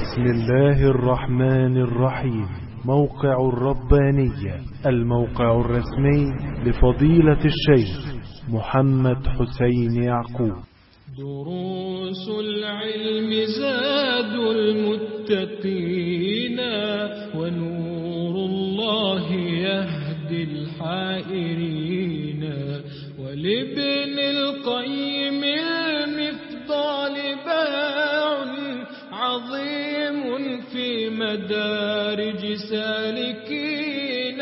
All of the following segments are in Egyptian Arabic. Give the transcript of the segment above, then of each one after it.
بسم الله الرحمن الرحيم موقع الربانية الموقع الرسمي لفضيلة الشيخ محمد حسين يعقوب دروس العلم زاد المتقين ونور الله يهدي الحائرين ولابن القيم المفضال باع عظيم في مدارج سالكين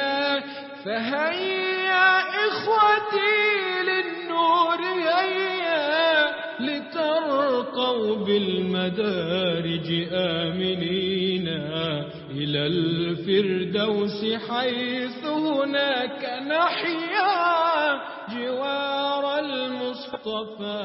فهيا إخوتي للنور هيا لترقوا بالمدارج آمنين إلى الفردوس حيث هناك نحيا جوار المصطفى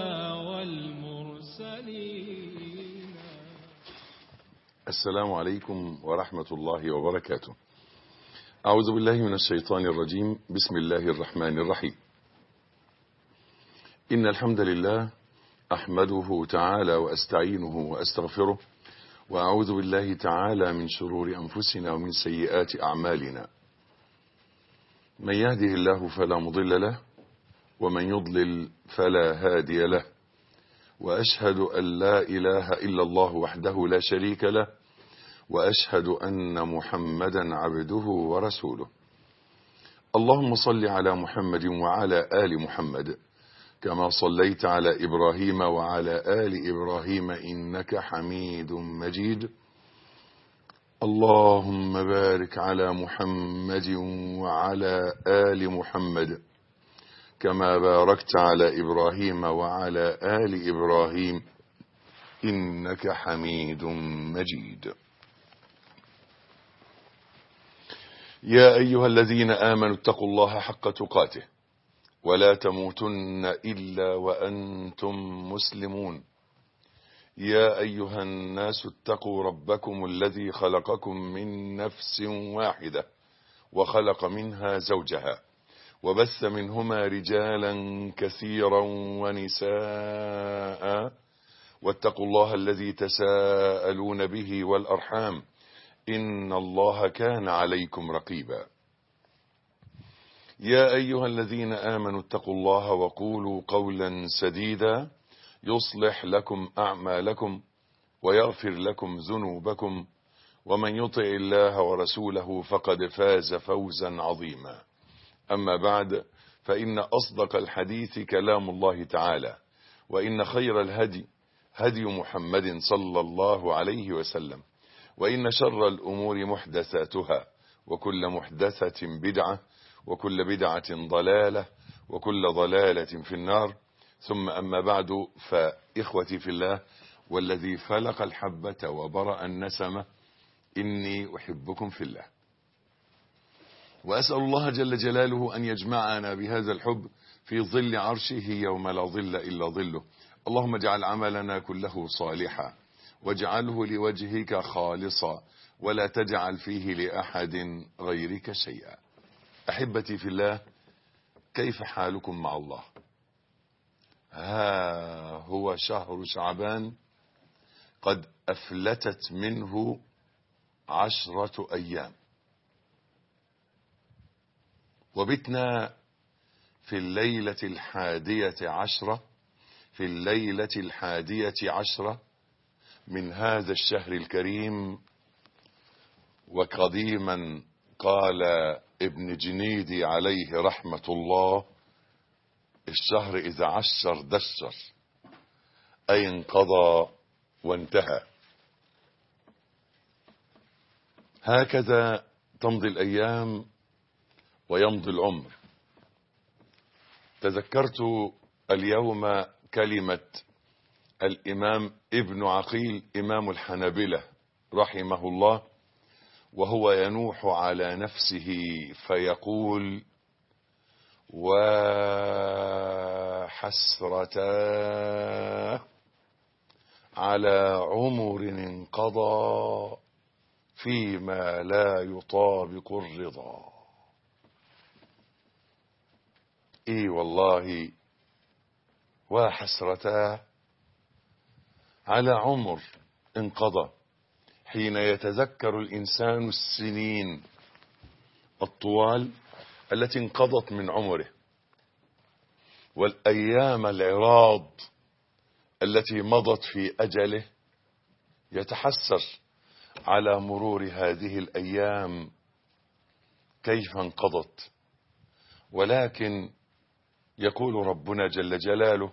والمرسلين السلام عليكم ورحمة الله وبركاته أعوذ بالله من الشيطان الرجيم بسم الله الرحمن الرحيم إن الحمد لله أحمده تعالى وأستعينه وأستغفره وأعوذ بالله تعالى من شرور أنفسنا ومن سيئات أعمالنا من يهده الله فلا مضل له ومن يضلل فلا هادي له وأشهد أن لا إله إلا الله وحده لا شريك له وأشهد أن محمدا عبده ورسوله اللهم صل على محمد وعلى آل محمد كما صليت على إبراهيم وعلى آل إبراهيم إنك حميد مجيد اللهم بارك على محمد وعلى آل محمد كما باركت على إبراهيم وعلى آل إبراهيم إنك حميد مجيد يا أيها الذين آمنوا اتقوا الله حق تقاته ولا تموتن إلا وأنتم مسلمون يا أيها الناس اتقوا ربكم الذي خلقكم من نفس واحدة وخلق منها زوجها وبث منهما رجالا كثيرا ونساء واتقوا الله الذي تساءلون به والأرحام إن الله كان عليكم رقيبا يا أيها الذين آمنوا اتقوا الله وقولوا قولا سديدا يصلح لكم أعمالكم ويغفر لكم ذنوبكم ومن يطع الله ورسوله فقد فاز فوزا عظيما أما بعد فإن أصدق الحديث كلام الله تعالى وإن خير الهدي هدي محمد صلى الله عليه وسلم وإن شر الأمور محدثاتها وكل محدثة بدعة وكل بدعة ضلالة وكل ضلالة في النار ثم أما بعد فإخوتي في الله والذي فلق الحبة وبرأ النسمة إني أحبكم في الله وأسأل الله جل جلاله أن يجمعنا بهذا الحب في ظل عرشه يوم لا ظل إلا ظله اللهم اجعل عملنا كله صالحا واجعله لوجهك خالصا ولا تجعل فيه لأحد غيرك شيئا أحبتي في الله كيف حالكم مع الله ها هو شهر شعبان قد أفلتت منه عشرة أيام وبتنا في الليلة الحادية عشرة في الليلة الحادية عشرة من هذا الشهر الكريم وقديما قال ابن جنيدي عليه رحمة الله الشهر إذا عشر دشر أي انقضى وانتهى هكذا تمضي الأيام ويمضي العمر تذكرت اليوم كلمة الإمام ابن عقيل إمام الحنابلة رحمه الله وهو ينوح على نفسه فيقول وحسرتا على عمر انقضى فيما لا يطابق الرضا اي والله وحسرتا على عمر انقضى حين يتذكر الإنسان السنين الطوال التي انقضت من عمره والأيام العراض التي مضت في أجله يتحسر على مرور هذه الأيام كيف انقضت ولكن يقول ربنا جل جلاله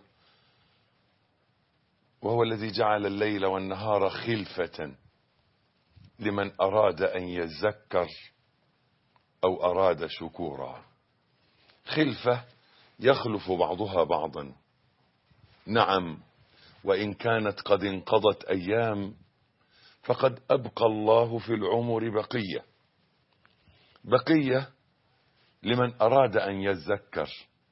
وهو الذي جعل الليل والنهار خلفة لمن أراد أن يذكر أو أراد شكورا خلفة يخلف بعضها بعضا نعم وإن كانت قد انقضت أيام فقد أبقى الله في العمر بقية بقية لمن أراد أن يذكر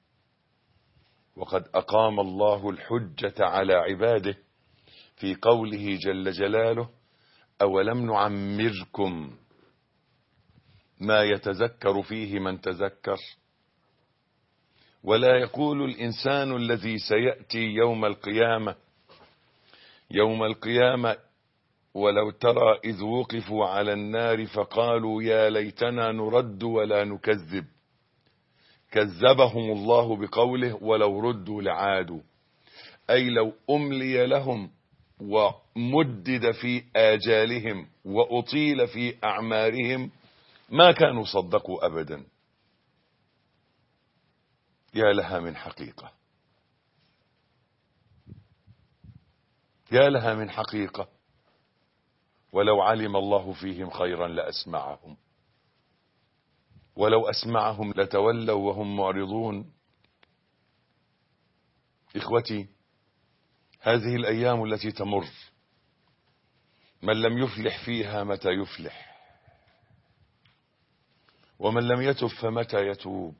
وقد أقام الله الحجة على عباده في قوله جل جلاله أولم نعمركم ما يتذكر فيه من تذكر ولا يقول الإنسان الذي سيأتي يوم القيامة يوم القيامة ولو ترى إذ وقفوا على النار فقالوا يا ليتنا نرد ولا نكذب كذبهم الله بقوله ولو ردوا لعادوا أي لو أملي لهم ومدد في آجالهم وأطيل في أعمارهم ما كانوا صدقوا أبدا يا لها من حقيقة يا لها من حقيقة ولو علم الله فيهم خيرا لأسمعهم ولو أسمعهم لتولوا وهم معرضون إخوتي هذه الأيام التي تمر من لم يفلح فيها متى يفلح ومن لم يتب فمتى يتوب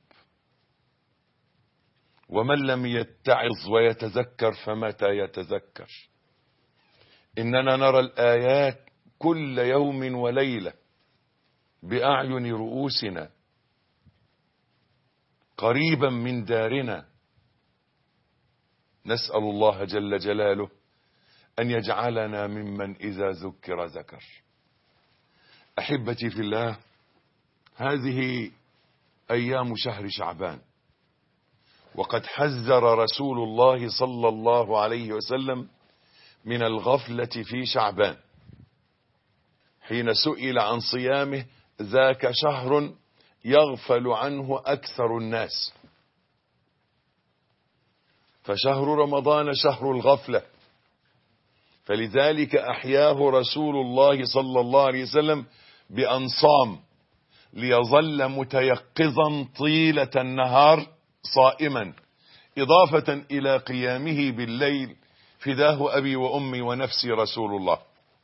ومن لم يتعظ ويتذكر فمتى يتذكر إننا نرى الآيات كل يوم وليلة بأعين رؤوسنا قريبا من دارنا نسأل الله جل جلاله أن يجعلنا ممن إذا ذكر ذكر أحبتي في الله هذه أيام شهر شعبان وقد حذر رسول الله صلى الله عليه وسلم من الغفلة في شعبان حين سئل عن صيامه ذاك شهر يغفل عنه أكثر الناس فشهر رمضان شهر الغفلة فلذلك أحياه رسول الله صلى الله عليه وسلم بأن صام ليظل متيقظا طيلة النهار صائما إضافة إلى قيامه بالليل فداه أبي وأمي ونفسي رسول الله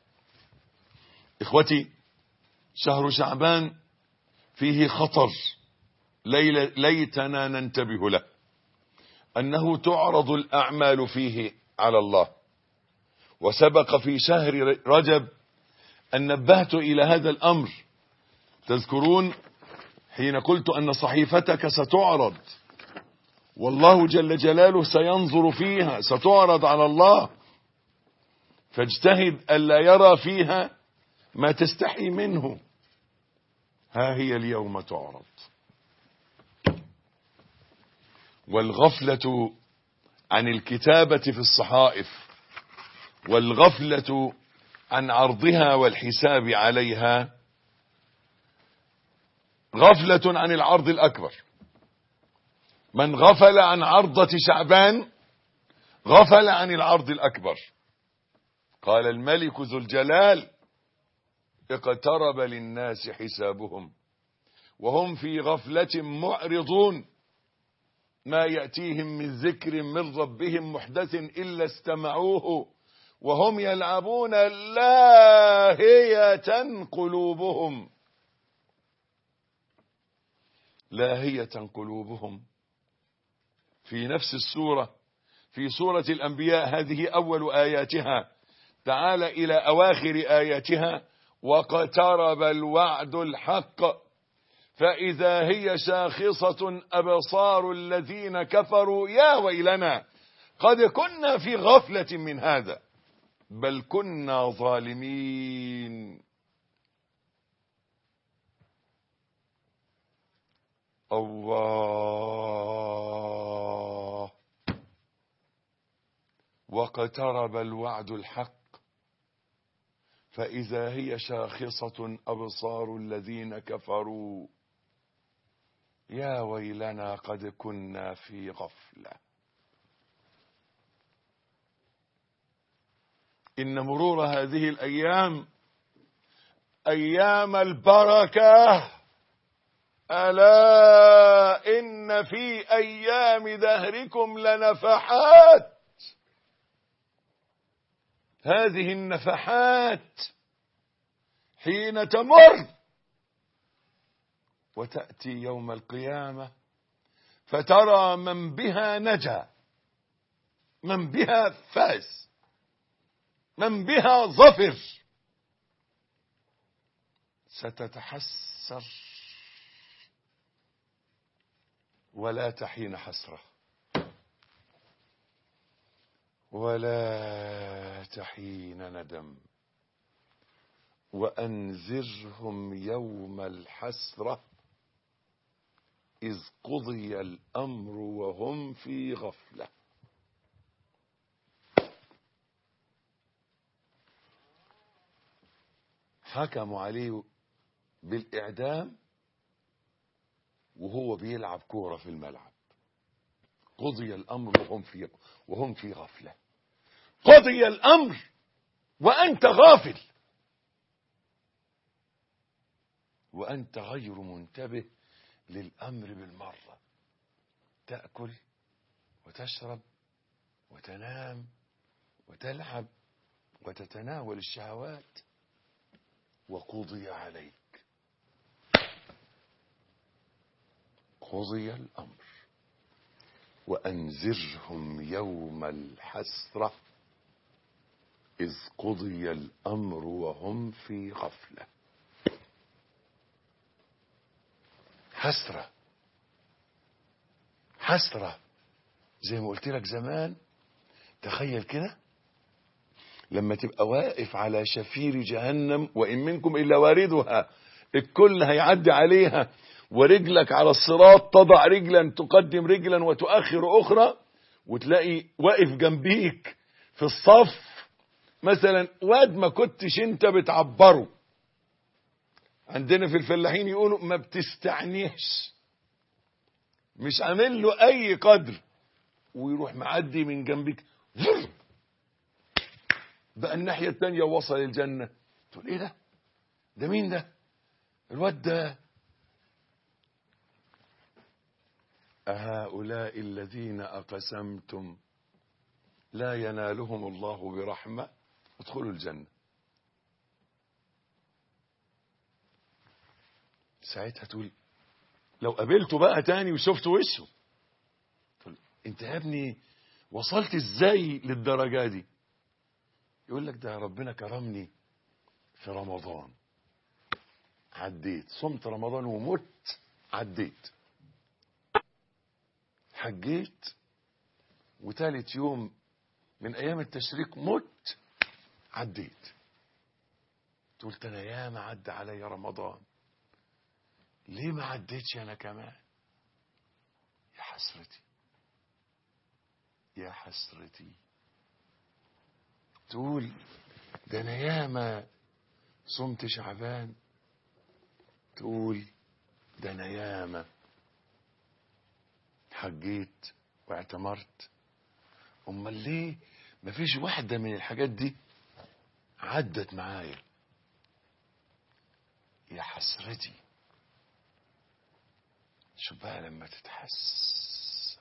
إخوتي شهر شعبان فيه خطر ليتنا ننتبه له أنه تعرض الأعمال فيه على الله وسبق في شهر رجب أن نبهت إلى هذا الأمر تذكرون حين قلت أن صحيفتك ستعرض والله جل جلاله سينظر فيها ستعرض على الله فاجتهد ألا يرى فيها ما تستحي منه ها هي اليوم تعرض والغفلة عن الكتابة في الصحائف والغفلة عن عرضها والحساب عليها غفلة عن العرض الأكبر من غفل عن عرضة شعبان غفل عن العرض الأكبر قال الملك ذو الجلال اقترب للناس حسابهم وهم في غفلة معرضون ما يأتيهم من ذكر من ربهم محدث إلا استمعوه وهم يلعبون لاهية قلوبهم لاهية قلوبهم في نفس السورة في سورة الأنبياء هذه أول آياتها تعال إلى أواخر آياتها واقترب الوعد الحق فإذا هي شاخصة أبصار الذين كفروا يا ويلنا قد كنا في غفلة من هذا بل كنا ظالمين الله واقترب الوعد الحق فإذا هي شاخصة أبصار الذين كفروا يا ويلنا قد كنا في غفلة إن مرور هذه الأيام أيام البركة ألا إن في أيام دهركم لنفحات هذه النفحات حين تمر وتأتي يوم القيامة فترى من بها نجا من بها فاز من بها ظفر ستتحسر ولا تحين حسرة ولا تحين ندم وأنذرهم يوم الحسرة إذ قضي الأمر وهم في غفلة حكموا عليه بالإعدام وهو بيلعب كورة في الملعب قضي الأمر وهم في وهم في غفلة قضي الأمر وأنت غافل وأنت غير منتبه للأمر بالمرة تأكل وتشرب وتنام وتلعب وتتناول الشهوات وقضي عليك قضي الأمر وأنذرهم يوم الحسرة إذ قضي الأمر وهم في غفلة حسرة حسرة زي ما قلت لك زمان تخيل كده لما تبقى واقف على شفير جهنم وإن منكم إلا واردها الكل هيعدي عليها ورجلك على الصراط تضع رجلا تقدم رجلا وتؤخر أخرى وتلاقي واقف جنبيك في الصف مثلا واد ما كنتش انت بتعبره عندنا في الفلاحين يقولوا ما بتستعنيش مش عامل له اي قدر ويروح معدي من جنبك ظر بقى الناحية التانية وصل الجنة تقول ايه ده ده مين ده الواد ده أهؤلاء الذين أقسمتم لا ينالهم الله برحمة ادخلوا الجنة ساعتها تقول لو قابلته بقى تاني وشفت وشه تقول انت يا ابني وصلت ازاي للدرجة دي يقول لك ده ربنا كرمني في رمضان عديت صمت رمضان ومت عديت حجيت وتالت يوم من ايام التشريق مت عديت قلت انا ياما عدى عليا رمضان ليه ما عديتش انا كمان يا حسرتي يا حسرتي تقول ده انا ياما صمت شعبان تقول ده انا ياما حجيت واعتمرت امال ليه مفيش واحده من الحاجات دي عدت معايا يا حسرتي شوف بقى لما تتحسر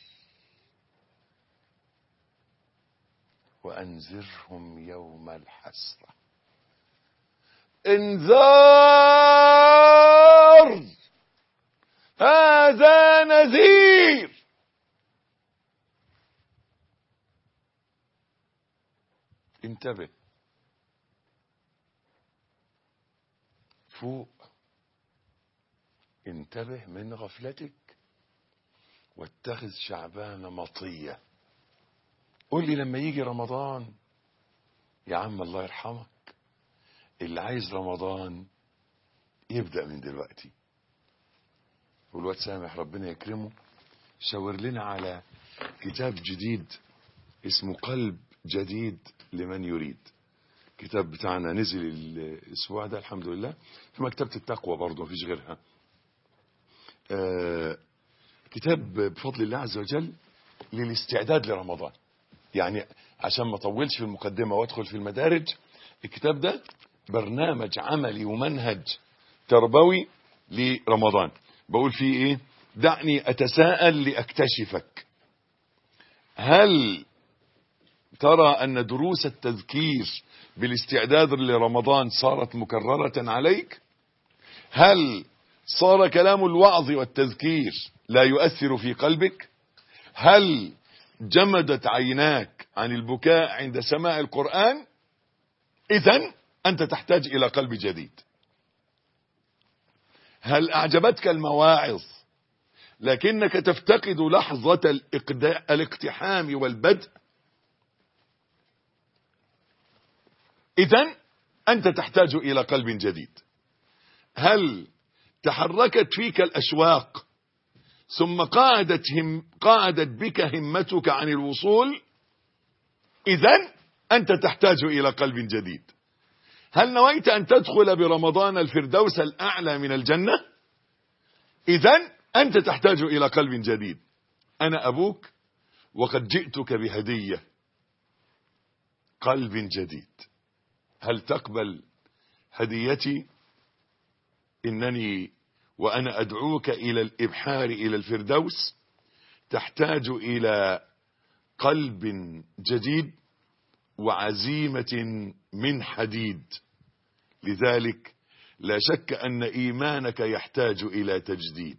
وأنذرهم يوم الحسرة انذار هذا نذير انتبه فوق انتبه من غفلتك واتخذ شعبان مطية قول لي لما يجي رمضان يا عم الله يرحمك اللي عايز رمضان يبدأ من دلوقتي والواد سامح ربنا يكرمه شاور لنا على كتاب جديد اسمه قلب جديد لمن يريد كتاب بتاعنا نزل الاسبوع ده الحمد لله في مكتبة التقوى برضه مفيش غيرها آه كتاب بفضل الله عز وجل للاستعداد لرمضان يعني عشان ما اطولش في المقدمة وادخل في المدارج الكتاب ده برنامج عملي ومنهج تربوي لرمضان بقول فيه ايه دعني اتساءل لاكتشفك هل ترى ان دروس التذكير بالاستعداد لرمضان صارت مكررة عليك هل صار كلام الوعظ والتذكير لا يؤثر في قلبك هل جمدت عيناك عن البكاء عند سماع القرآن اذا انت تحتاج الى قلب جديد هل اعجبتك المواعظ لكنك تفتقد لحظة الاقتحام والبدء اذا انت تحتاج الى قلب جديد هل تحركت فيك الاشواق ثم قعدت, هم قعدت بك همتك عن الوصول اذا انت تحتاج الى قلب جديد هل نويت ان تدخل برمضان الفردوس الاعلى من الجنة اذا انت تحتاج الى قلب جديد انا ابوك وقد جئتك بهدية قلب جديد هل تقبل هديتي انني وانا ادعوك الى الابحار الى الفردوس تحتاج الى قلب جديد وعزيمة من حديد لذلك لا شك ان ايمانك يحتاج الى تجديد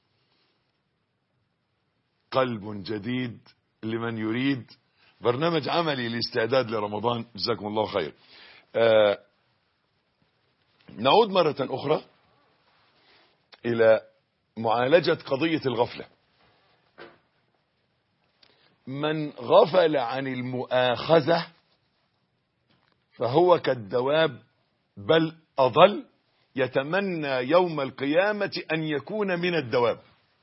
قلب جديد لمن يريد برنامج عملي لاستعداد لرمضان جزاكم الله خير آه نعود مرة أخرى إلى معالجة قضية الغفلة من غفل عن المؤاخذة فهو كالدواب بل أضل يتمنى يوم القيامة أن يكون من الدواب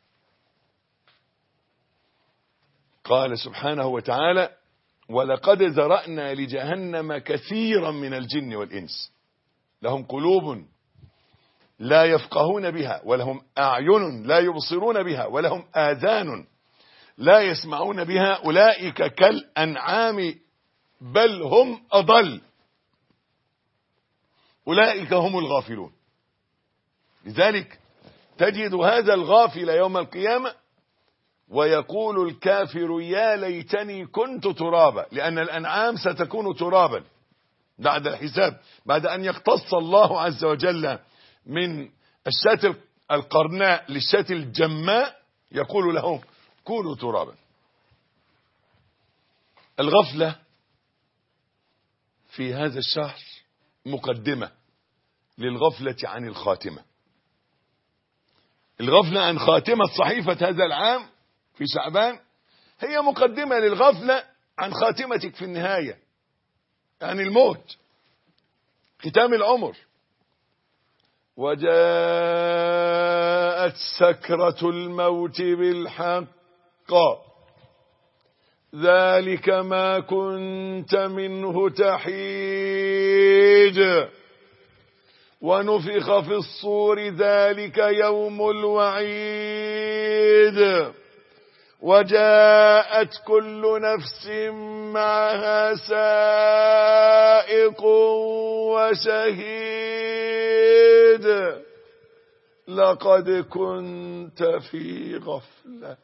قال سبحانه وتعالى ولقد ذرأنا لجهنم كثيرا من الجن والإنس لهم قلوب لا يفقهون بها ولهم أعين لا يبصرون بها ولهم آذان لا يسمعون بها أولئك كالأنعام بل هم أضل أولئك هم الغافلون لذلك تجد هذا الغافل يوم القيامة ويقول الكافر يا ليتني كنت ترابا لأن الأنعام ستكون ترابا بعد الحساب بعد أن يقتص الله عز وجل من الشاة القرناء للشاة الجماء يقول لهم كونوا ترابا الغفلة في هذا الشهر مقدمة للغفلة عن الخاتمة الغفلة عن خاتمة صحيفة هذا العام في شعبان هي مقدمة للغفلة عن خاتمتك في النهاية عن الموت ختام العمر وجاءت سكرة الموت بالحق ذلك ما كنت منه تحيد ونفخ في الصور ذلك يوم الوعيد وجاءت كل نفس معها سائق وشهيد لقد كنت في غفلة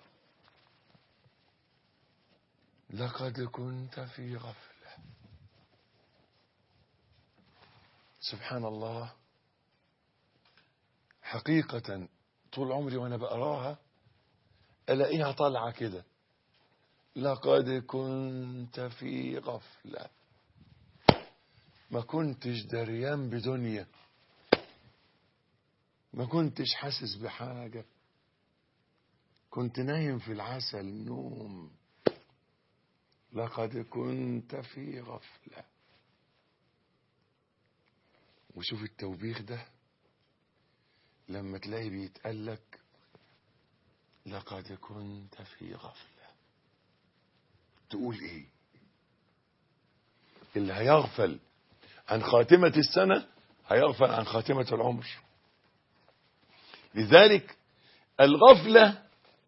لقد كنت في غفلة سبحان الله حقيقة طول عمري وانا بقراها الاقيها طالعه كده لقد كنت في غفله ما كنتش دريان بدنيا ما كنتش حاسس بحاجه كنت نايم في العسل نوم لقد كنت في غفله وشوف التوبيخ ده لما تلاقي بيتقال لك لقد كنت في غفلة تقول ايه اللي هيغفل عن خاتمة السنة هيغفل عن خاتمة العمر لذلك الغفلة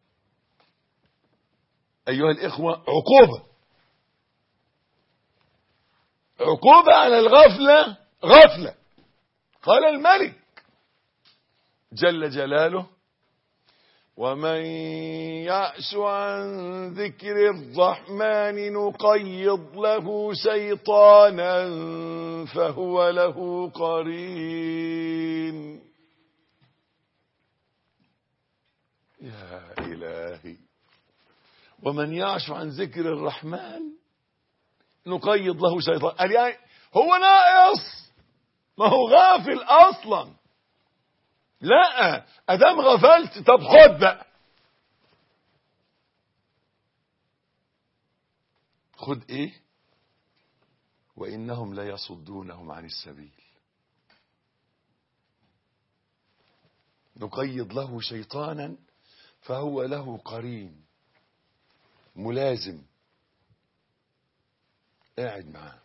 أيها الإخوة عقوبة عقوبة على الغفلة غفلة قال الملك جل جلاله ومن يعش عن ذكر الرحمن نقيض له شيطانا فهو له قرين يا إلهي ومن يعش عن ذكر الرحمن نقيض له شيطان قال يعني هو ناقص ما هو غافل اصلا لا ادام غفلت طب خد بقى خد ايه وانهم لا يصدونهم عن السبيل نقيض له شيطانا فهو له قرين ملازم قاعد معاه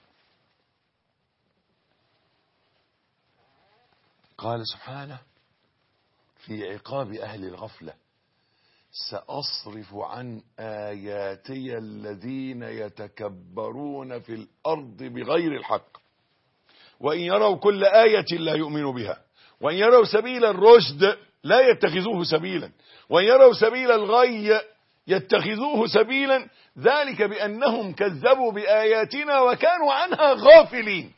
قال سبحانه في عقاب أهل الغفلة سأصرف عن آياتي الذين يتكبرون في الأرض بغير الحق وإن يروا كل آية لا يؤمنوا بها وإن يروا سبيل الرشد لا يتخذوه سبيلا وإن يروا سبيل الغي يتخذوه سبيلا ذلك بأنهم كذبوا بآياتنا وكانوا عنها غافلين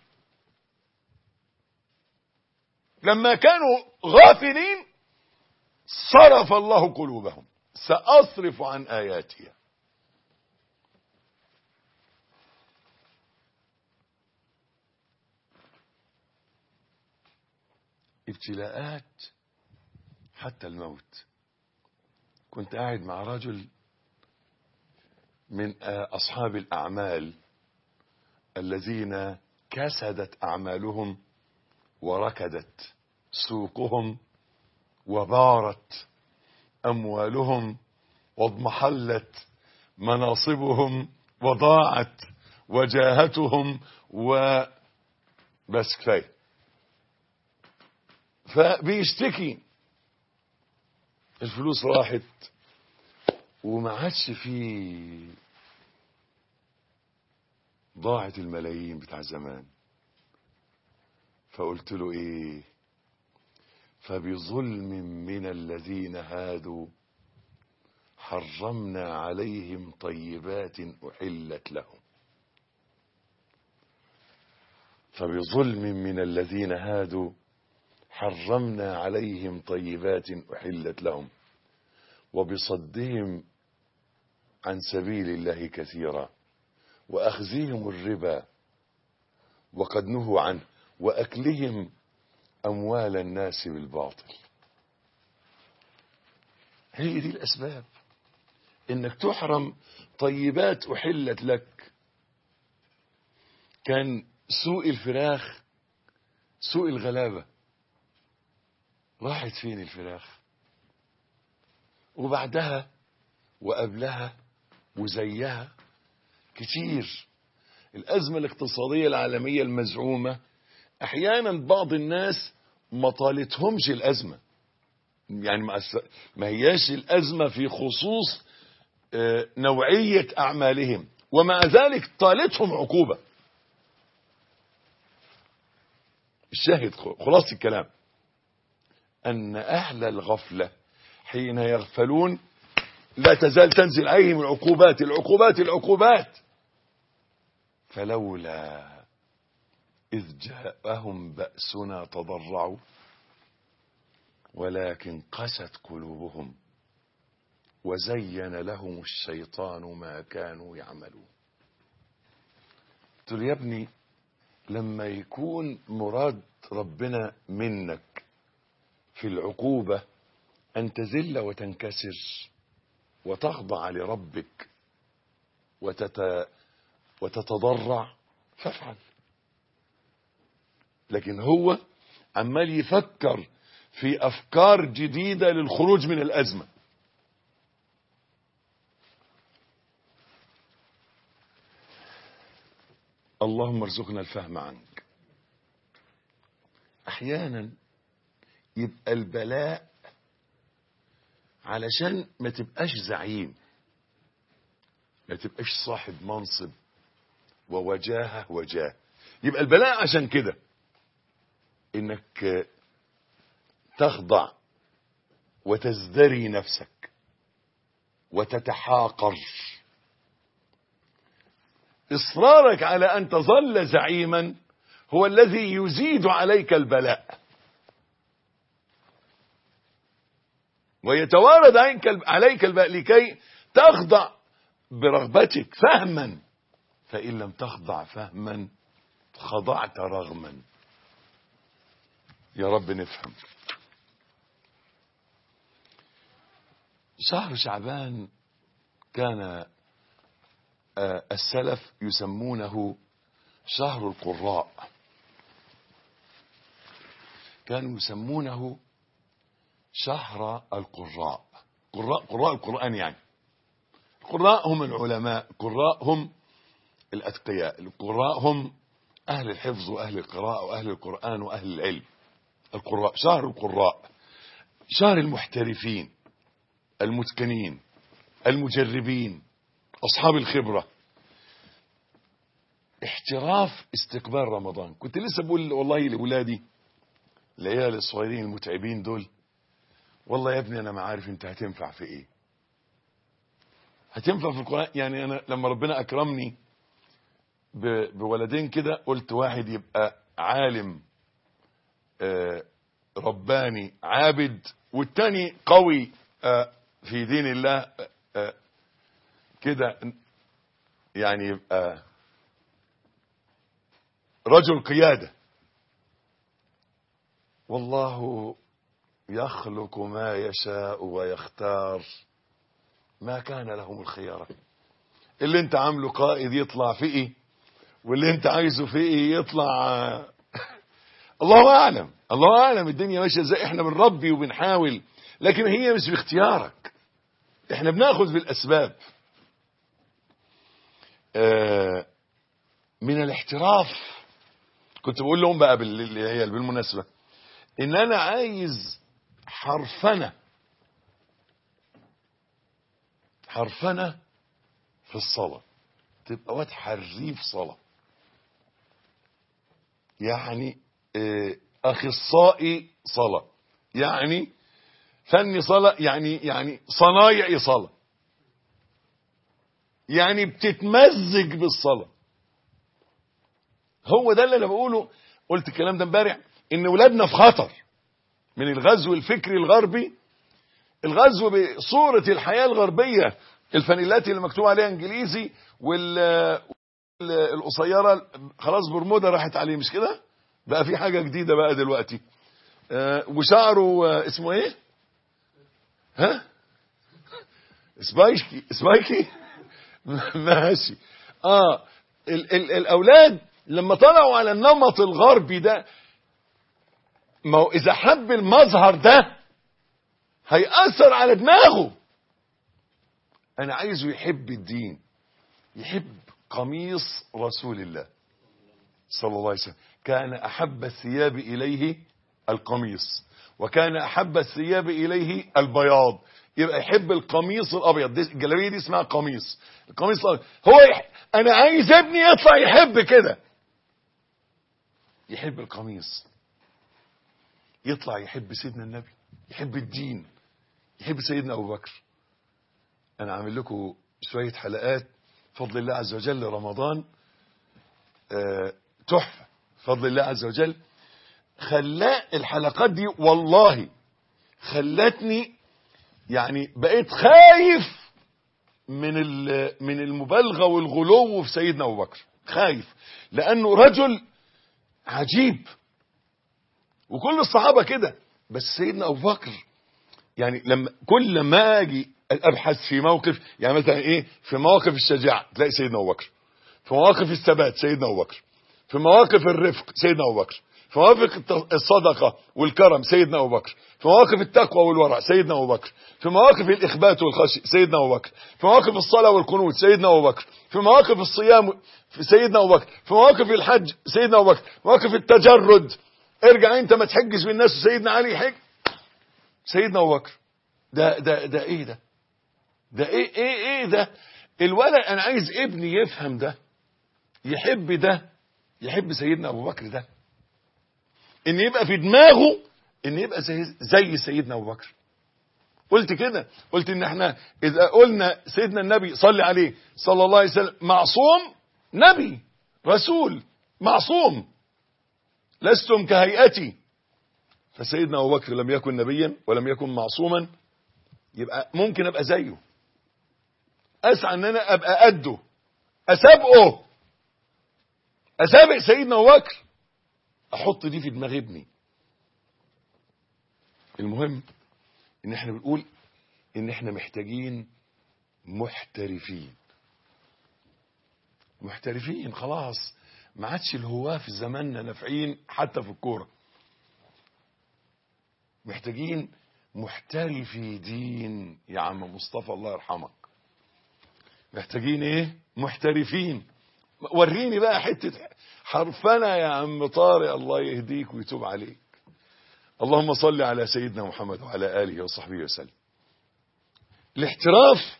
لما كانوا غافلين صرف الله قلوبهم سأصرف عن آياتي ابتلاءات حتى الموت كنت قاعد مع رجل من أصحاب الأعمال الذين كسدت أعمالهم وركدت سوقهم وبارت أموالهم واضمحلت مناصبهم وضاعت وجاهتهم و بس كفايه فبيشتكي الفلوس راحت وما عادش فيه ضاعت الملايين بتاع زمان فقلت له ايه فبظلم من الذين هادوا حرمنا عليهم طيبات احلت لهم فبظلم من الذين هادوا حرمنا عليهم طيبات احلت لهم وبصدهم عن سبيل الله كثيرا واخذهم الربا وقد نهوا عنه واكلهم اموال الناس بالباطل هي دي الاسباب انك تحرم طيبات احلت لك كان سوق الفراخ سوق الغلابه راحت فين الفراخ وبعدها وقبلها وزيها كتير الأزمة الاقتصادية العالمية المزعومة أحيانا بعض الناس ما طالتهمش الأزمة يعني ما هياش الأزمة في خصوص نوعية أعمالهم ومع ذلك طالتهم عقوبة الشاهد خلاص الكلام أن أهل الغفلة حين يغفلون لا تزال تنزل عليهم العقوبات العقوبات العقوبات فلولا إذ جاءهم بأسنا تضرعوا ولكن قست قلوبهم وزين لهم الشيطان ما كانوا يعملون قلت له يا ابني لما يكون مراد ربنا منك في العقوبة أن تذل وتنكسر وتخضع لربك وتت... وتتضرع فافعل لكن هو عمال يفكر في افكار جديده للخروج من الازمه اللهم ارزقنا الفهم عنك احيانا يبقى البلاء علشان ما تبقاش زعيم ما تبقاش صاحب منصب ووجاهه وجاه يبقى البلاء عشان كده انك تخضع وتزدري نفسك وتتحاقر اصرارك على ان تظل زعيما هو الذي يزيد عليك البلاء ويتوارد عليك عليك البلاء لكي تخضع برغبتك فهما فان لم تخضع فهما خضعت رغما يا رب نفهم شهر شعبان كان آه، السلف يسمونه شهر القراء كانوا يسمونه شهر القراء قراء قراء القرآن يعني القراء هم العلماء القراء هم الأتقياء القراء هم أهل الحفظ وأهل القراءة وأهل القرآن وأهل العلم القراء شهر القراء شهر المحترفين المتقنين المجربين أصحاب الخبرة احتراف استقبال رمضان كنت لسه بقول والله لأولادي العيال الصغيرين المتعبين دول والله يا ابني أنا ما عارف أنت هتنفع في إيه هتنفع في القرآن يعني أنا لما ربنا أكرمني ب- بولدين كده قلت واحد يبقى عالم آه، رباني عابد والتاني قوي آه، في دين الله آه، آه، كده يعني يبقى رجل قيادة والله يخلق ما يشاء ويختار ما كان لهم الخيارة اللي انت عامله قائد يطلع فئي واللي انت عايزه فئي يطلع آه، الله اعلم الله اعلم الدنيا ماشيه ازاي احنا بنربي وبنحاول لكن هي مش باختيارك احنا بناخذ بالاسباب آه، من الاحتراف كنت بقول لهم بقى بال- اللي هي بالمناسبه ان انا عايز حرفنه حرفنه في الصلاه تبقى واد حريف صلاه يعني آه، اخصائي صلاه يعني فني صلاه يعني يعني صنايعي صلاه يعني بتتمزج بالصلاه هو ده اللي انا بقوله قلت الكلام ده امبارح ان ولادنا في خطر من الغزو الفكري الغربي الغزو بصوره الحياه الغربيه الفانيلات اللي مكتوب عليها انجليزي وال ال- القصيره خلاص برمودا راحت عليه مش كده بقى في حاجه جديده بقى دلوقتي آه، وشعره آه، اسمه ايه ها سبايكي سبايكي ماشي اه ال ال الاولاد لما طلعوا على النمط الغربي ده ما هو اذا حب المظهر ده هيأثر على دماغه انا عايزه يحب الدين يحب قميص رسول الله صلى الله عليه وسلم كان احب الثياب اليه القميص وكان احب الثياب اليه البياض يبقى يحب القميص الابيض دي الجلابيه دي اسمها قميص القميص الابيض هو يح... انا عايز ابني يطلع يحب كده يحب القميص يطلع يحب سيدنا النبي يحب الدين يحب سيدنا ابو بكر انا عامل لكم شويه حلقات فضل الله عز وجل رمضان آه، تحفه فضل الله عز وجل خلا الحلقات دي والله خلتني يعني بقيت خايف من ال- من المبالغه والغلو في سيدنا ابو بكر خايف لانه رجل عجيب وكل الصحابه كده بس سيدنا ابو بكر يعني لما كل ما اجي ابحث في موقف يعني مثلا ايه في مواقف الشجاعه تلاقي سيدنا ابو بكر في مواقف الثبات سيدنا ابو بكر في مواقف الرفق سيدنا ابو بكر في مواقف الت- الصدقة والكرم سيدنا أبو بكر في مواقف التقوى والورع سيدنا أبو بكر في مواقف الإخبات والخشي سيدنا أبو بكر في مواقف الصلاة والقنوت سيدنا أبو بكر في مواقف الصيام في سيدنا أبو بكر في مواقف الحج سيدنا أبو بكر مواقف التجرد ارجع انت ما تحجش بالناس سيدنا علي يحج سيدنا أبو بكر ده ده ده ايه ده ده ايه ايه ايه ده الولد انا عايز ابني يفهم ده يحب ده يحب سيدنا ابو بكر ده ان يبقى في دماغه ان يبقى زي, زي سيدنا ابو بكر قلت كده قلت ان احنا اذا قلنا سيدنا النبي صلي عليه صلى الله عليه وسلم معصوم نبي رسول معصوم لستم كهيئتي فسيدنا ابو بكر لم يكن نبيا ولم يكن معصوما يبقى ممكن ابقى زيه اسعى ان انا ابقى قده اسابقه اسابق سيدنا ابو بكر احط دي في دماغ ابني المهم ان احنا بنقول ان احنا محتاجين محترفين محترفين خلاص ما عادش الهواه في زماننا نافعين حتى في الكوره محتاجين محترفي دين يا عم مصطفى الله يرحمك محتاجين ايه محترفين وريني بقى حتة حرفنا يا عم طارق الله يهديك ويتوب عليك اللهم صل على سيدنا محمد وعلى آله وصحبه وسلم الاحتراف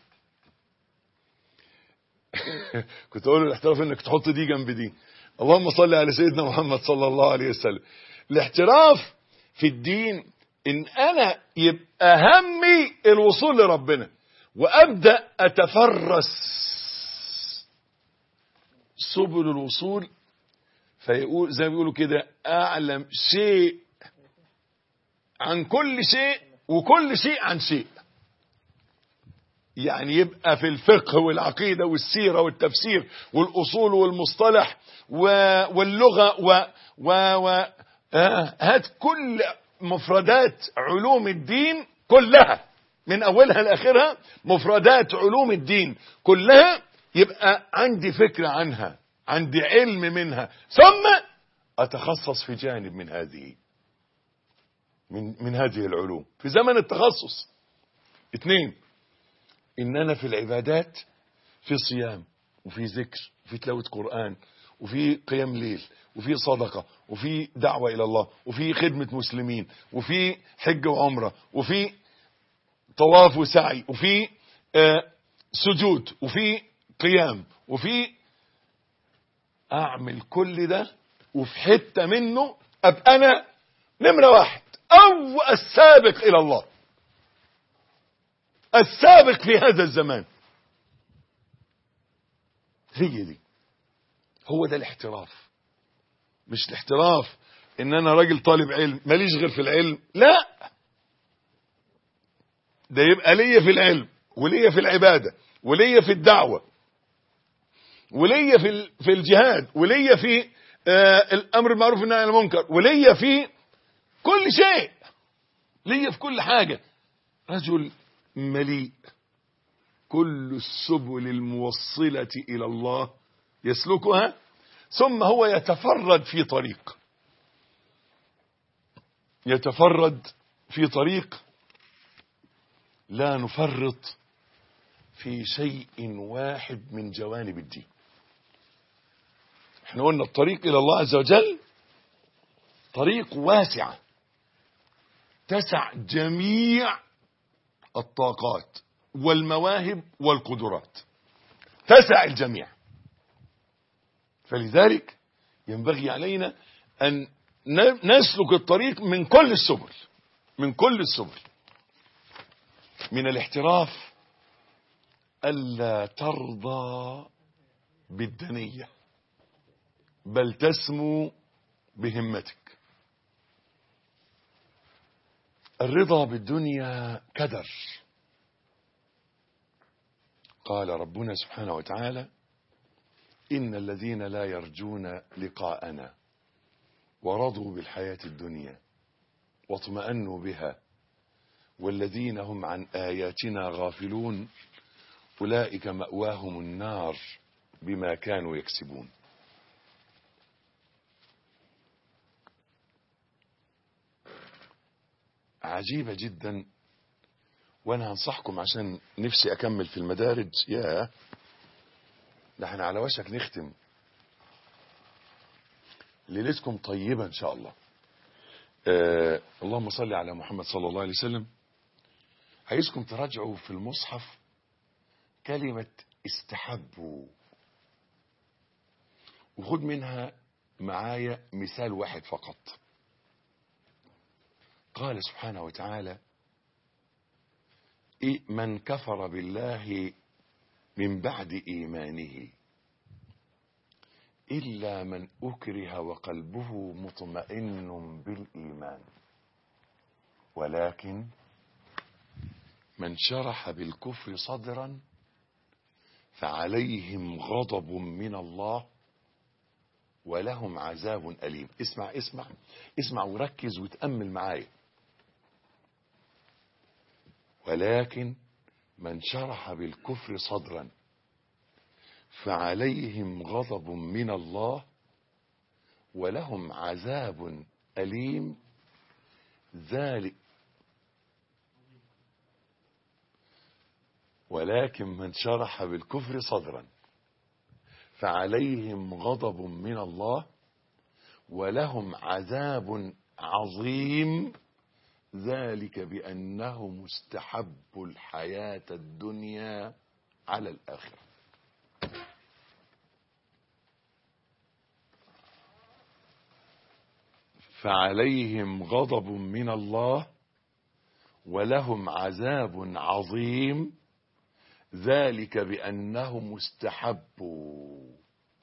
كنت اقول الاحتراف انك تحط دي جنب دي اللهم صل على سيدنا محمد صلى الله عليه وسلم الاحتراف في الدين ان انا يبقى همي الوصول لربنا وابدا اتفرس سبل الوصول فيقول زي ما بيقولوا كده اعلم شيء عن كل شيء وكل شيء عن شيء يعني يبقى في الفقه والعقيدة والسيرة والتفسير والأصول والمصطلح و- واللغة و, و, و آه، هات كل مفردات علوم الدين كلها من أولها لآخرها مفردات علوم الدين كلها يبقى عندي فكرة عنها عندي علم منها ثم أتخصص في جانب من هذه من, من هذه العلوم في زمن التخصص اثنين ان انا في العبادات في صيام وفي ذكر وفي تلاوة قرآن وفي قيام ليل وفي صدقة وفي دعوة إلى الله وفي خدمة مسلمين وفي حج وعمرة وفي طواف وسعي وفي آه سجود وفي قيام وفي أعمل كل ده وفي حتة منه أبقى أنا نمرة واحد أو السابق إلى الله السابق في هذا الزمان هي دي هو ده الاحتراف مش الاحتراف ان انا راجل طالب علم ماليش غير في العلم لا ده يبقى ليا في العلم وليا في العبادة وليا في الدعوة وليا في ال- في الجهاد وليا في آه الامر بالمعروف والنهي عن المنكر وليا في كل شيء ليا في كل حاجة رجل مليء كل السبل الموصلة إلى الله يسلكها ثم هو يتفرد في طريق يتفرد في طريق لا نفرط في شيء واحد من جوانب الدين احنا قلنا الطريق إلى الله عز وجل طريق واسعة تسع جميع الطاقات والمواهب والقدرات تسع الجميع فلذلك ينبغي علينا أن ن- نسلك الطريق من كل السبل من كل السبل من الاحتراف ألا ترضى بالدنية بل تسمو بهمتك الرضا بالدنيا كدر قال ربنا سبحانه وتعالى إن الذين لا يرجون لقاءنا ورضوا بالحياة الدنيا واطمأنوا بها والذين هم عن آياتنا غافلون أولئك مأواهم النار بما كانوا يكسبون عجيبة جدا وانا هنصحكم عشان نفسي اكمل في المدارج يا ده احنا على وشك نختم ليلتكم طيبة ان شاء الله آه اللهم صل على محمد صلى الله عليه وسلم عايزكم تراجعوا في المصحف كلمة استحبوا وخد منها معايا مثال واحد فقط قال سبحانه وتعالى إيه من كفر بالله من بعد إيمانه إلا من أكره وقلبه مطمئن بالإيمان ولكن من شرح بالكفر صدرا فعليهم غضب من الله ولهم عذاب أليم اسمع اسمع اسمع وركز وتأمل معايا ولكن من شرح بالكفر صدرا فعليهم غضب من الله ولهم عذاب أليم ذلك ولكن من شرح بالكفر صدرا فعليهم غضب من الله ولهم عذاب عظيم ذلك بأنهم استحبوا الحياة الدنيا على الآخرة فعليهم غضب من الله ولهم عذاب عظيم ذلك بأنهم استحبوا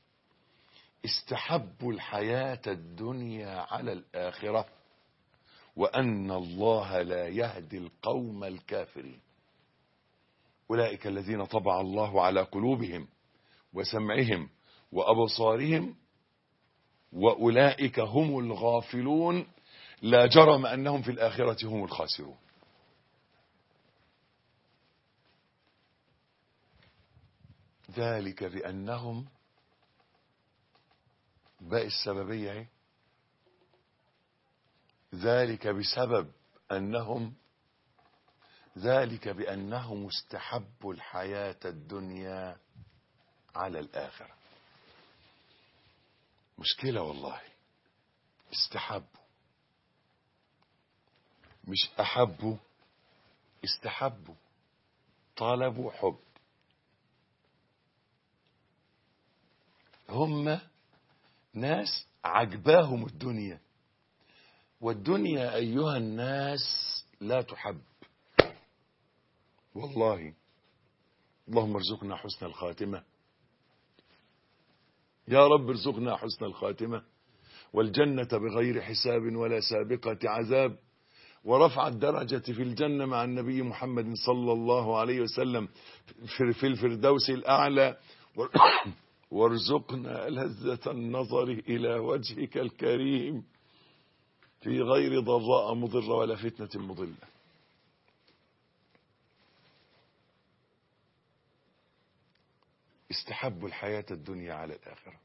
استحبوا الحياة الدنيا على الآخرة وأن الله لا يهدي القوم الكافرين أولئك الذين طبع الله على قلوبهم وسمعهم وأبصارهم وأولئك هم الغافلون لا جرم أنهم في الآخرة هم الخاسرون ذلك بأنهم باقي السببية اهي ذلك بسبب أنهم ذلك بأنهم استحبوا الحياة الدنيا على الآخرة مشكلة والله استحبوا مش أحبوا استحبوا طلبوا حب هم ناس عجباهم الدنيا والدنيا أيها الناس لا تحب والله اللهم ارزقنا حسن الخاتمة يا رب ارزقنا حسن الخاتمة والجنة بغير حساب ولا سابقة عذاب ورفع الدرجة في الجنة مع النبي محمد صلى الله عليه وسلم في الفردوس الأعلى وارزقنا لذة النظر إلى وجهك الكريم في غير ضراء مضرة ولا فتنة مضلة استحبوا الحياة الدنيا على الآخرة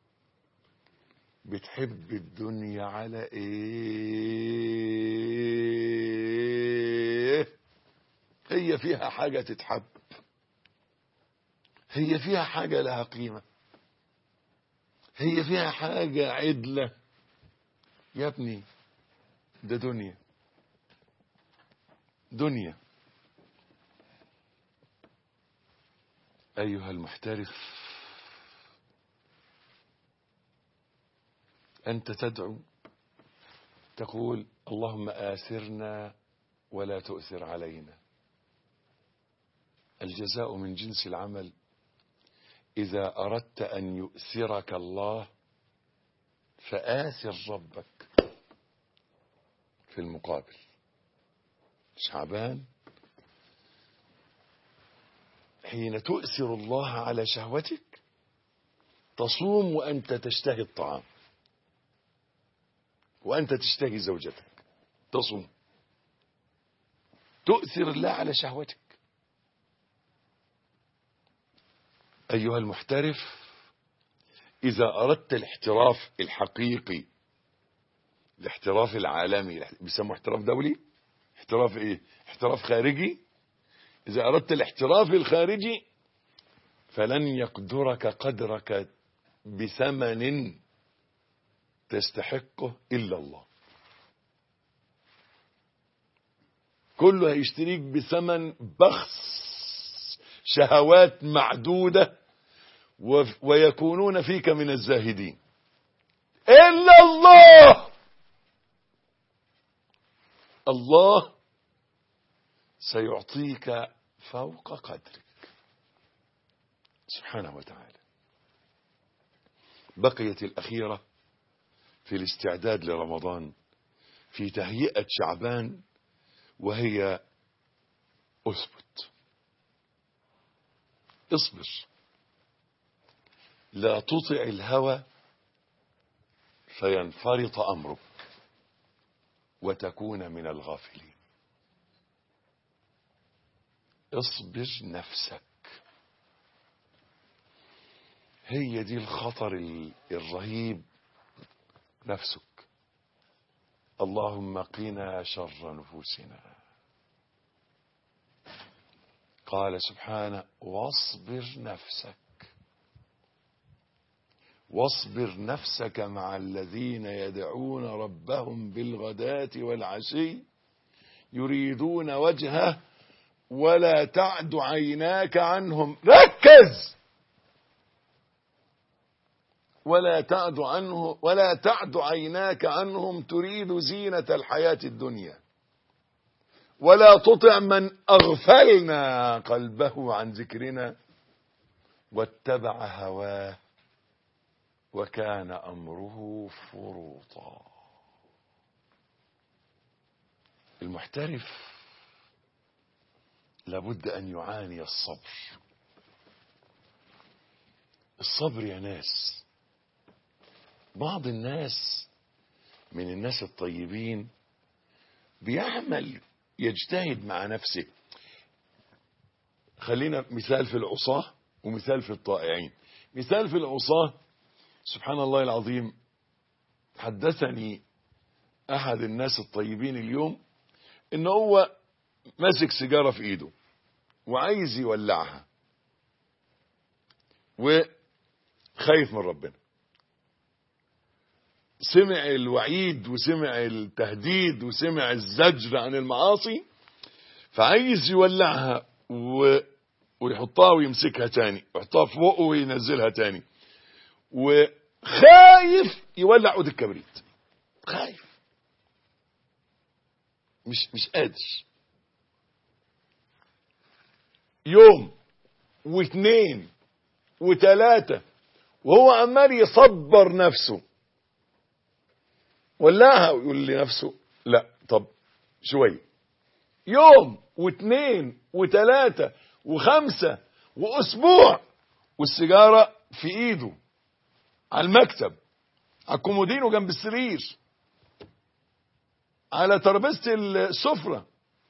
بتحب الدنيا على ايه هي فيها حاجة تتحب هي فيها حاجة لها قيمة هي فيها حاجة عدلة يا ابني ده دنيا دنيا أيها المحترف أنت تدعو تقول اللهم آثرنا ولا تؤثر علينا الجزاء من جنس العمل إذا أردت أن يؤثرك الله فآثر ربك في المقابل شعبان حين تؤثر الله على شهوتك تصوم وأنت تشتهي الطعام وأنت تشتهي زوجتك تصوم تؤثر الله على شهوتك أيها المحترف إذا أردت الاحتراف الحقيقي الاحتراف العالمي بيسموه احتراف دولي احتراف ايه احتراف خارجي اذا اردت الاحتراف الخارجي فلن يقدرك قدرك بثمن تستحقه الا الله كله هيشتريك بثمن بخس شهوات معدودة وف- ويكونون فيك من الزاهدين إلا الله الله سيعطيك فوق قدرك سبحانه وتعالى بقيت الأخيرة في الاستعداد لرمضان في تهيئة شعبان وهي اثبت اصبر لا تطع الهوى فينفرط امرك وتكون من الغافلين اصبر نفسك هي دي الخطر ال- الرهيب نفسك اللهم قنا شر نفوسنا قال سبحانه واصبر نفسك واصبر نفسك مع الذين يدعون ربهم بالغداة والعشي يريدون وجهه ولا تعد عيناك عنهم ركز ولا تعد عنه ولا تعد عيناك عنهم تريد زينة الحياة الدنيا ولا تطع من أغفلنا قلبه عن ذكرنا واتبع هواه وكان أمره فرطا المحترف لابد أن يعاني الصبر الصبر يا ناس بعض الناس من الناس الطيبين بيعمل يجتهد مع نفسه خلينا مثال في العصاة ومثال في الطائعين مثال في العصاة سبحان الله العظيم حدثني أحد الناس الطيبين اليوم إن هو ماسك سيجارة في إيده وعايز يولعها وخايف من ربنا سمع الوعيد وسمع التهديد وسمع الزجر عن المعاصي فعايز يولعها و... ويحطها ويمسكها تاني ويحطها فوقه وينزلها تاني وخايف يولع عود الكبريت خايف مش مش قادر يوم واثنين وثلاثة وهو عمال يصبر نفسه ولعها ويقول لنفسه لا طب شوية يوم واثنين وثلاثة وخمسة وأسبوع والسيجارة في إيده على المكتب على الكومودينو جنب السرير على ترابيزة السفرة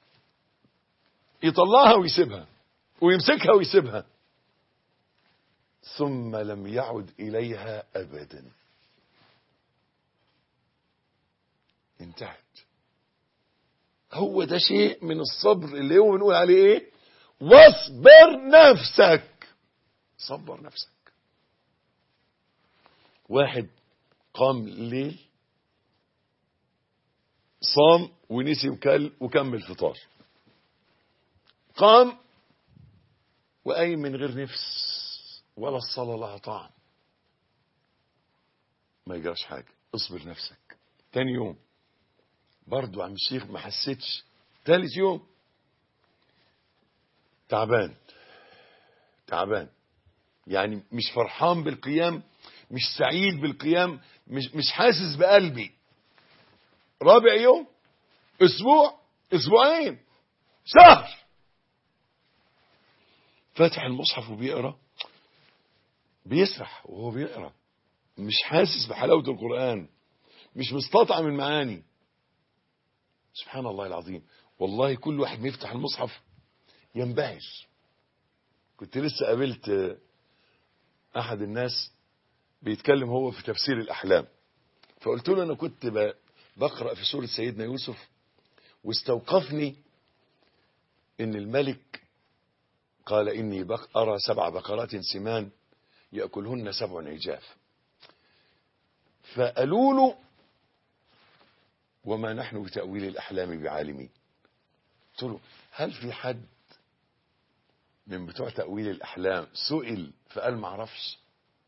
يطلعها ويسيبها ويمسكها ويسيبها ثم لم يعد إليها أبدا انتهت هو ده شيء من الصبر اللي هو بنقول عليه ايه واصبر نفسك صبر نفسك واحد قام الليل صام ونسي وكل وكمل فطار قام وقايم من غير نفس ولا الصلاة لها طعم ما يجراش حاجة اصبر نفسك تاني يوم برضو عم الشيخ ما حسيتش تالت يوم تعبان تعبان يعني مش فرحان بالقيام مش سعيد بالقيام مش مش حاسس بقلبي رابع يوم اسبوع اسبوعين شهر فاتح المصحف وبيقرا بيسرح وهو بيقرا مش حاسس بحلاوه القران مش مستطعم المعاني سبحان الله العظيم والله كل واحد ما يفتح المصحف ينبهر كنت لسه قابلت احد الناس بيتكلم هو في تفسير الاحلام فقلت له انا كنت ب- بقرا في سوره سيدنا يوسف واستوقفني ان الملك قال اني بق ارى سبع بقرات سمان ياكلهن سبع عجاف فقالوا له وما نحن بتاويل الاحلام بعالمين قلت له هل في حد من بتوع تاويل الاحلام سئل فقال ما اعرفش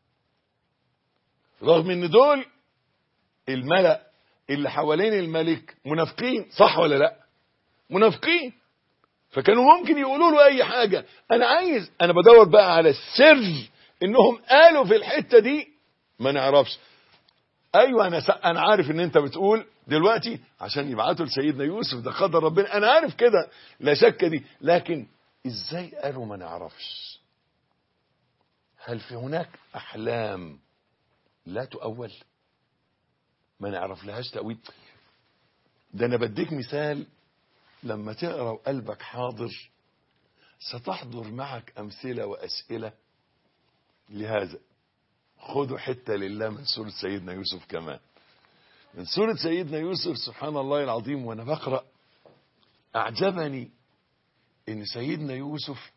رغم ان دول الملأ اللي حوالين الملك منافقين صح ولا لا منافقين فكانوا ممكن يقولوا له اي حاجة انا عايز انا بدور بقى على السر انهم قالوا في الحتة دي ما نعرفش ايوه انا س... انا عارف ان انت بتقول دلوقتي عشان يبعتوا لسيدنا يوسف ده قدر ربنا انا عارف كده لا شك دي لكن ازاي قالوا ما نعرفش هل في هناك احلام لا تؤول ما نعرف لهاش تأويل ده انا بديك مثال لما تقرا وقلبك حاضر ستحضر معك امثله واسئله لهذا خذوا حته لله من سوره سيدنا يوسف كمان من سوره سيدنا يوسف سبحان الله العظيم وانا بقرا اعجبني ان سيدنا يوسف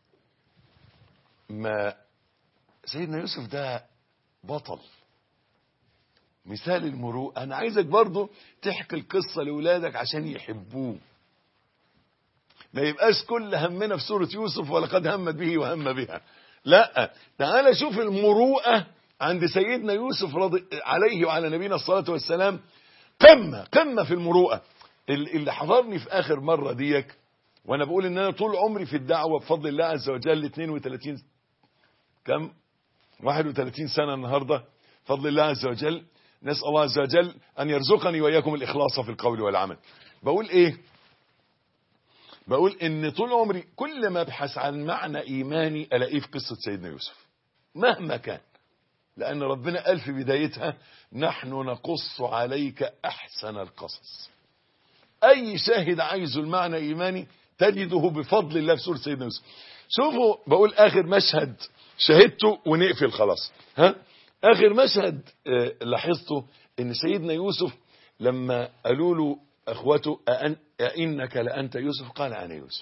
ما سيدنا يوسف ده بطل مثال المروءه انا عايزك برضه تحكي القصه لاولادك عشان يحبوه ما يبقاش كل همنا في سورة يوسف ولقد همت به وهم بها لا تعال شوف المروءة عند سيدنا يوسف رضي عليه وعلى نبينا الصلاة والسلام قمة قمة في المروءة اللي حضرني في آخر مرة ديك وأنا بقول إن أنا طول عمري في الدعوة بفضل الله عز وجل 32 كم 31 سنة النهاردة فضل الله عز وجل نسأل الله عز وجل أن يرزقني وإياكم الإخلاص في القول والعمل بقول إيه بقول ان طول عمري كل ما ابحث عن معنى ايماني الاقيه في قصه سيدنا يوسف مهما كان لان ربنا قال في بدايتها نحن نقص عليك احسن القصص اي شاهد عايزه المعنى ايماني تجده بفضل الله في سوره سيدنا يوسف شوفوا بقول اخر مشهد شاهدته ونقفل خلاص ها اخر مشهد آه لاحظته ان سيدنا يوسف لما قالوا له اخوته أأن أئنك لأنت يوسف قال أنا يوسف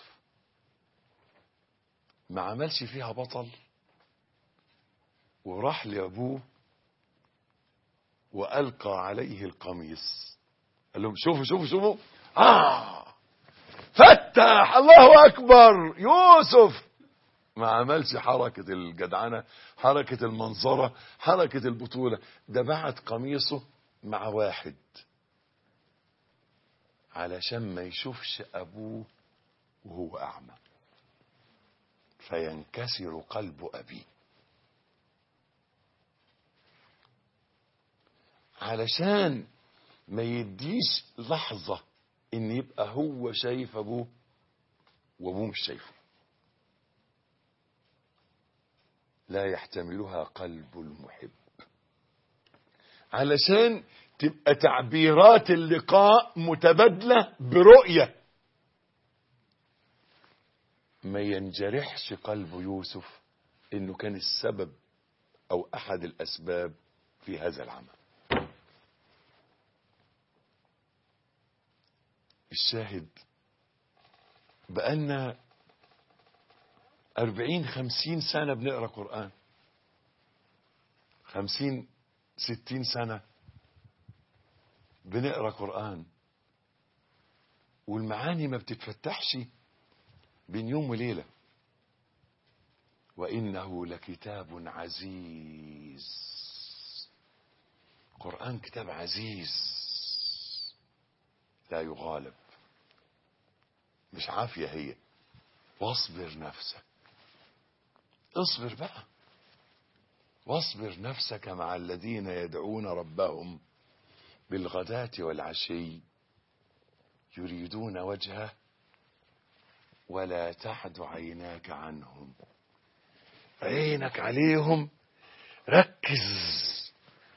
ما عملش فيها بطل وراح لأبوه وألقى عليه القميص قال لهم شوفوا شوفوا شوفوا آه فتح الله أكبر يوسف ما عملش حركة الجدعنة حركة المنظرة حركة البطولة ده بعت قميصه مع واحد علشان ما يشوفش أبوه وهو أعمى فينكسر قلب أبيه علشان ما يديش لحظة إن يبقى هو شايف أبوه وأبوه مش شايفه لا يحتملها قلب المحب علشان تبقى تعبيرات اللقاء متبادلة برؤية ما ينجرحش قلب يوسف انه كان السبب او احد الاسباب في هذا العمل الشاهد بقالنا أربعين خمسين سنة بنقرأ قرآن خمسين ستين سنة بنقرا قران والمعاني ما بتتفتحش بين يوم وليله وانه لكتاب عزيز قران كتاب عزيز لا يغالب مش عافيه هي واصبر نفسك اصبر بقى واصبر نفسك مع الذين يدعون ربهم بالغداة والعشي يريدون وجهه ولا تعد عيناك عنهم عينك عليهم ركز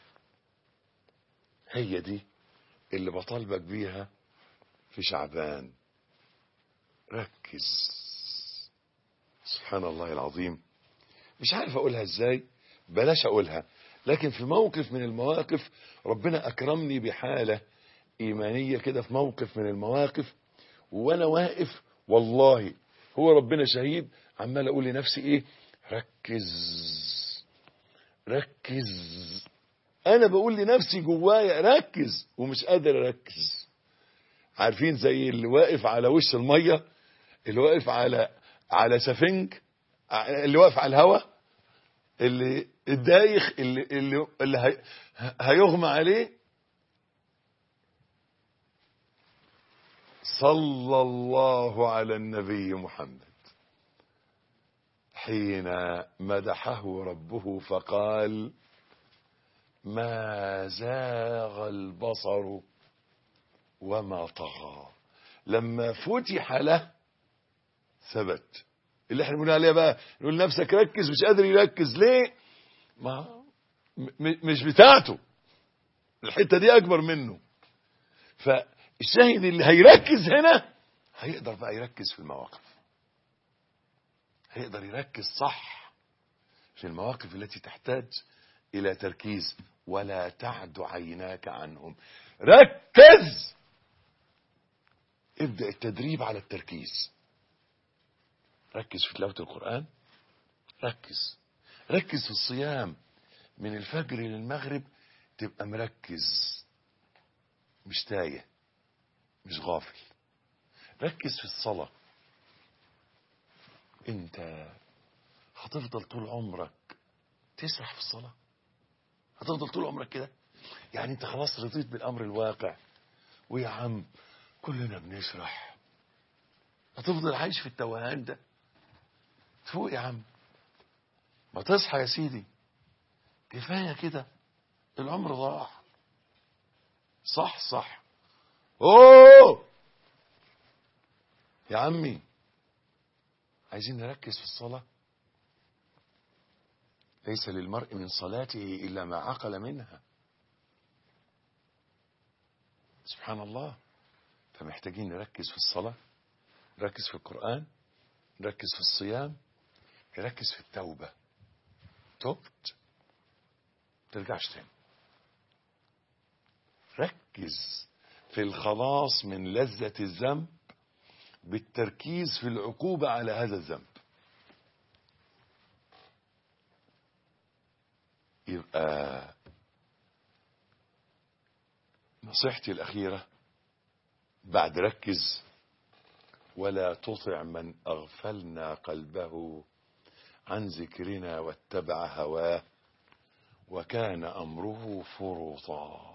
هي دي اللي بطالبك بيها في شعبان ركز سبحان الله العظيم مش عارف اقولها ازاي بلاش اقولها لكن في موقف من المواقف ربنا اكرمني بحاله ايمانيه كده في موقف من المواقف وانا واقف والله هو ربنا شهيد عمال اقول لنفسي ايه ركز ركز انا بقول لنفسي جوايا ركز ومش قادر اركز عارفين زي اللي واقف على وش الميه اللي واقف على على سفنج اللي واقف على الهواء اللي الدايخ اللي اللي, اللي هي هيغمى عليه صلى الله على النبي محمد حين مدحه ربه فقال ما زاغ البصر وما طغى لما فتح له ثبت اللي احنا بنقول عليه بقى نقول نفسك ركز مش قادر يركز ليه ما م- مش بتاعته الحته دي اكبر منه فالشاهد اللي هيركز هنا هيقدر بقى يركز في المواقف هيقدر يركز صح في المواقف التي تحتاج الى تركيز ولا تعد عيناك عنهم ركز ابدأ التدريب على التركيز ركز في تلاوة القرآن ركز ركز في الصيام من الفجر للمغرب تبقى مركز مش تايه مش غافل ركز في الصلاة انت هتفضل طول عمرك تسرح في الصلاة هتفضل طول عمرك كده يعني انت خلاص رضيت بالامر الواقع ويا عم كلنا بنسرح هتفضل عايش في التوهان ده فوق يا عم ما تصحى يا سيدي كفاية كده العمر ضاع صح صح اوه يا عمي عايزين نركز في الصلاة ليس للمرء من صلاته إلا ما عقل منها سبحان الله فمحتاجين نركز في الصلاة نركز في القرآن نركز في الصيام نركز في التوبة تبت ترجعش تاني ركز في الخلاص من لذة الذنب بالتركيز في العقوبة على هذا الذنب يبقى نصيحتي الأخيرة بعد ركز ولا تطع من أغفلنا قلبه عن ذكرنا واتبع هواه وكان أمره فرطا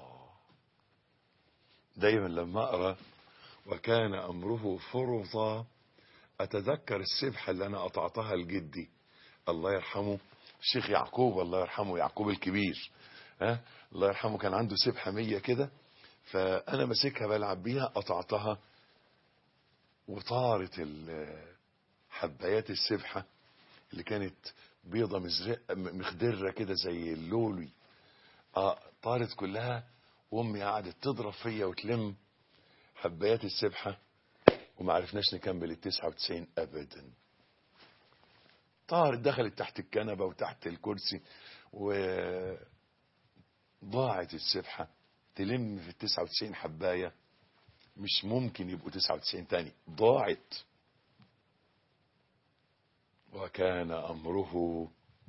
دايما لما أقرأ وكان أمره فرطا أتذكر السبحة اللي أنا قطعتها لجدي الله يرحمه الشيخ يعقوب الله يرحمه يعقوب الكبير ها الله يرحمه كان عنده سبحة مية كده فأنا ماسكها بلعب بيها قطعتها وطارت ال- حبايات السبحة اللي كانت بيضة مزرق مخضرة كده زي اللولي اه طارت كلها وامي قعدت تضرب فيا وتلم حبايات السبحة وما عرفناش نكمل ال 99 ابدا طارت دخلت تحت الكنبة وتحت الكرسي وضاعت السبحة تلم في ال 99 حباية مش ممكن يبقوا 99 تاني ضاعت وكان أمره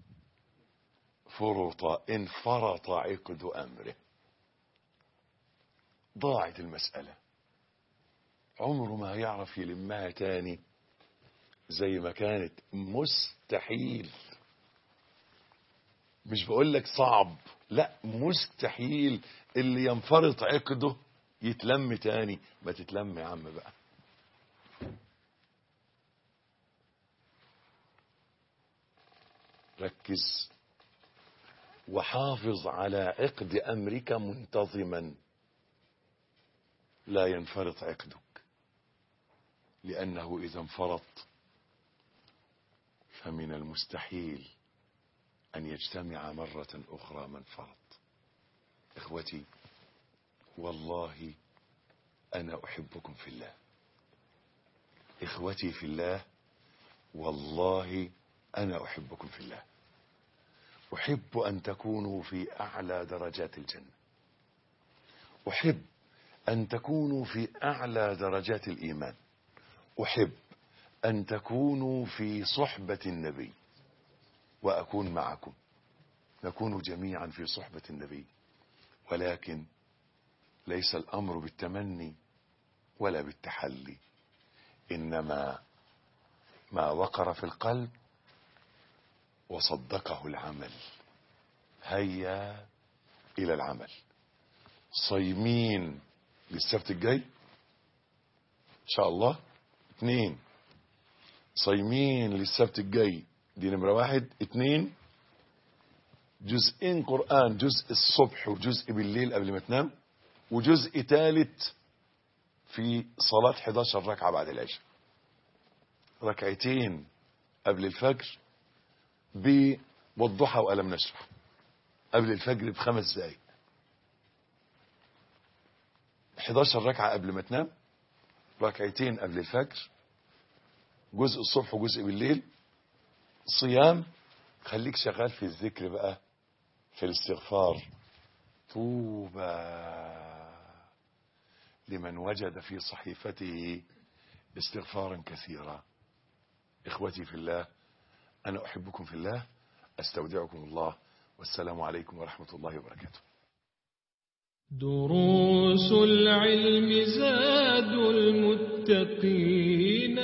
فرطا انفرط عقد أمره ضاعت المسألة عمره ما هيعرف يلمها تاني زي ما كانت مستحيل مش بقول لك صعب لا مستحيل اللي ينفرط عقده يتلم تاني ما تتلم يا عم بقى ركز وحافظ على عقد أمرك منتظما لا ينفرط عقدك لأنه إذا انفرط فمن المستحيل أن يجتمع مرة أخرى من فرط إخوتي والله أنا أحبكم في الله إخوتي في الله والله أنا أحبكم في الله أحب أن تكونوا في أعلى درجات الجنة أحب أن تكونوا في أعلى درجات الإيمان أحب أن تكونوا في صحبة النبي وأكون معكم نكون جميعا في صحبة النبي ولكن ليس الأمر بالتمني ولا بالتحلي إنما ما وقر في القلب وصدقه العمل هيا إلى العمل صايمين للسبت الجاي إن شاء الله اثنين صايمين للسبت الجاي دي نمرة واحد اثنين جزئين قرآن جزء الصبح وجزء بالليل قبل ما تنام وجزء ثالث في صلاة 11 ركعة بعد العشاء ركعتين قبل الفجر ب والضحى وألم نشرح قبل الفجر بخمس دقايق 11 ركعة قبل ما تنام ركعتين قبل الفجر جزء الصبح وجزء بالليل صيام خليك شغال في الذكر بقى في الاستغفار طوبى لمن وجد في صحيفته استغفارا كثيرا اخوتي في الله انا احبكم في الله استودعكم الله والسلام عليكم ورحمة الله وبركاته دروس العلم زاد المتقين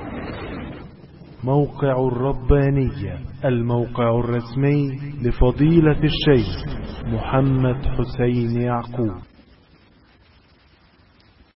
موقع الربانية الموقع الرسمي لفضيلة الشيخ محمد حسين يعقوب